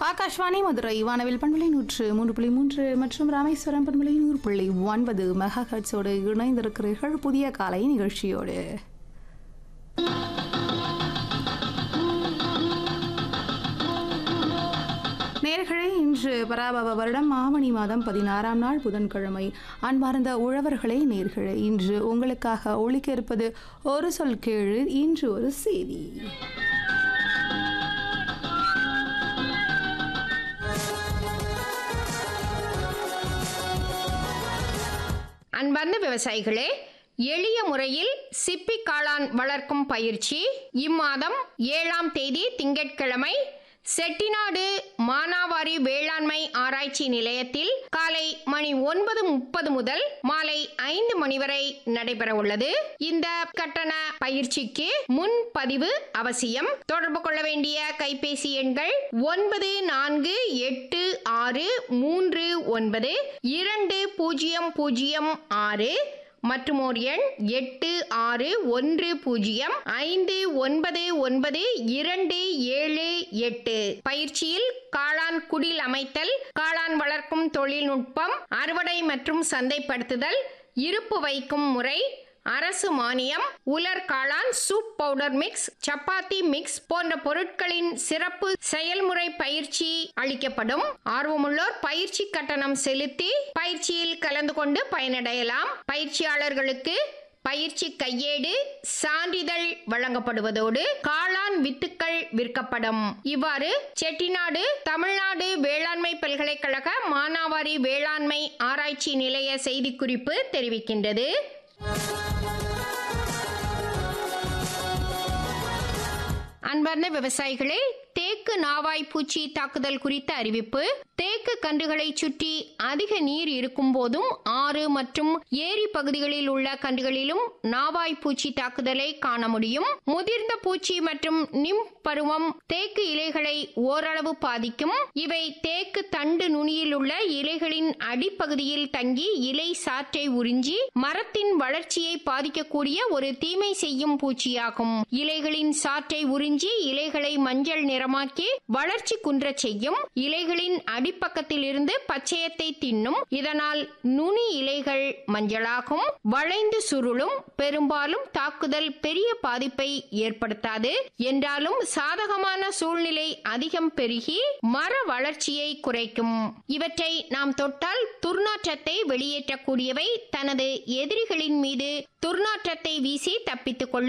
ஆகாஷ்வாணி மதுரை வானவில் பண்பலை நூற்று மூன்று புள்ளி மூன்று மற்றும் ராமேஸ்வரம் பண்பலை நூறு புள்ளி ஒன்பது மெகா ஹெட்ஸோடு இணைந்திருக்கிறீர்கள் புதிய காலை நிகழ்ச்சியோடு நேர்களே இன்று பராபவ வருடம் ஆவணி மாதம் பதினாறாம் நாள் புதன்கிழமை அன்பார்ந்த உழவர்களே நேர்களே இன்று உங்களுக்காக ஒழிக்க இருப்பது ஒரு சொல் கேளு இன்று ஒரு செய்தி அன்பார்ந்த விவசாயிகளே எளிய முறையில் சிப்பி காளான் வளர்க்கும் பயிற்சி இம்மாதம் ஏழாம் தேதி திங்கட்கிழமை செட்டிநாடு மானாவாரி வேளாண்மை ஆராய்ச்சி நிலையத்தில் காலை மணி ஒன்பது முப்பது முதல் மாலை ஐந்து மணி வரை நடைபெற உள்ளது இந்த கட்டண பயிற்சிக்கு முன்பதிவு அவசியம் தொடர்பு கொள்ள வேண்டிய கைபேசி எண்கள் ஒன்பது நான்கு எட்டு ஆறு மூன்று ஒன்பது இரண்டு பூஜ்ஜியம் பூஜ்ஜியம் ஆறு மற்றும் ஒரு எண் எட்டு ஆறு ஒன்று பூஜ்ஜியம் ஐந்து ஒன்பது ஒன்பது இரண்டு ஏழு எட்டு பயிற்சியில் காளான் குடில் அமைத்தல் காளான் வளர்க்கும் தொழில்நுட்பம் அறுவடை மற்றும் சந்தைப்படுத்துதல் இருப்பு வைக்கும் முறை அரசு மானியம் உலர் காளான் soup powder mix chapati mix போன்ற பொருட்களின் சிறப்பு செயல்முறை பயிற்சி அளிக்கப்படும் ஆர்வமுள்ளோர் பயிற்சி கட்டணம் செலுத்தி பயிற்சியில் கலந்து கொண்டு பயனடையலாம் பயிற்சியாளர்களுக்கு பயிற்சி கையேடு சான்றிதழ் வழங்கப்படுவதோடு காளான் வித்துக்கள் விற்கப்படும் இவ்வாறு செட்டிநாடு தமிழ்நாடு வேளாண்மை பல்கலைக்கழக மானாவாரி வேளாண்மை ஆராய்ச்சி நிலைய செய்திக்குறிப்பு தெரிவிக்கின்றது அன்பார்ந்த விவசாயிகளே தேக்கு நாவாய் பூச்சி தாக்குதல் குறித்த அறிவிப்பு தேக்கு கன்றுகளை சுற்றி அதிக நீர் இருக்கும் போதும் ஆறு மற்றும் ஏரி பகுதிகளில் உள்ள கன்றுகளிலும் நாவாய் பூச்சி தாக்குதலை காண முடியும் முதிர்ந்த பூச்சி மற்றும் நிம் பருவம் தேக்கு இலைகளை ஓரளவு பாதிக்கும் இவை தேக்கு தண்டு நுனியில் உள்ள இலைகளின் அடிப்பகுதியில் தங்கி இலை சாற்றை உறிஞ்சி மரத்தின் வளர்ச்சியை பாதிக்கக்கூடிய ஒரு தீமை செய்யும் பூச்சியாகும் இலைகளின் சாற்றை உறிஞ்சி இலைகளை மஞ்சள் நிறமாக்கி வளர்ச்சி குன்றச் செய்யும் இலைகளின் அடிப்பக்கத்தில் இருந்து பச்சையத்தை தின்னும் இதனால் நுனி இலைகள் மஞ்சளாகும் வளைந்து சுருளும் பெரும்பாலும் தாக்குதல் பெரிய பாதிப்பை ஏற்படுத்தாது என்றாலும் சாதகமான சூழ்நிலை அதிகம் பெருகி மர வளர்ச்சியை குறைக்கும் இவற்றை நாம் தொட்டால் துர்நாற்றத்தை வெளியேற்றக்கூடியவை தனது எதிரிகளின் மீது துர்நாற்றத்தை வீசி தப்பித்துக் கொள்ளும்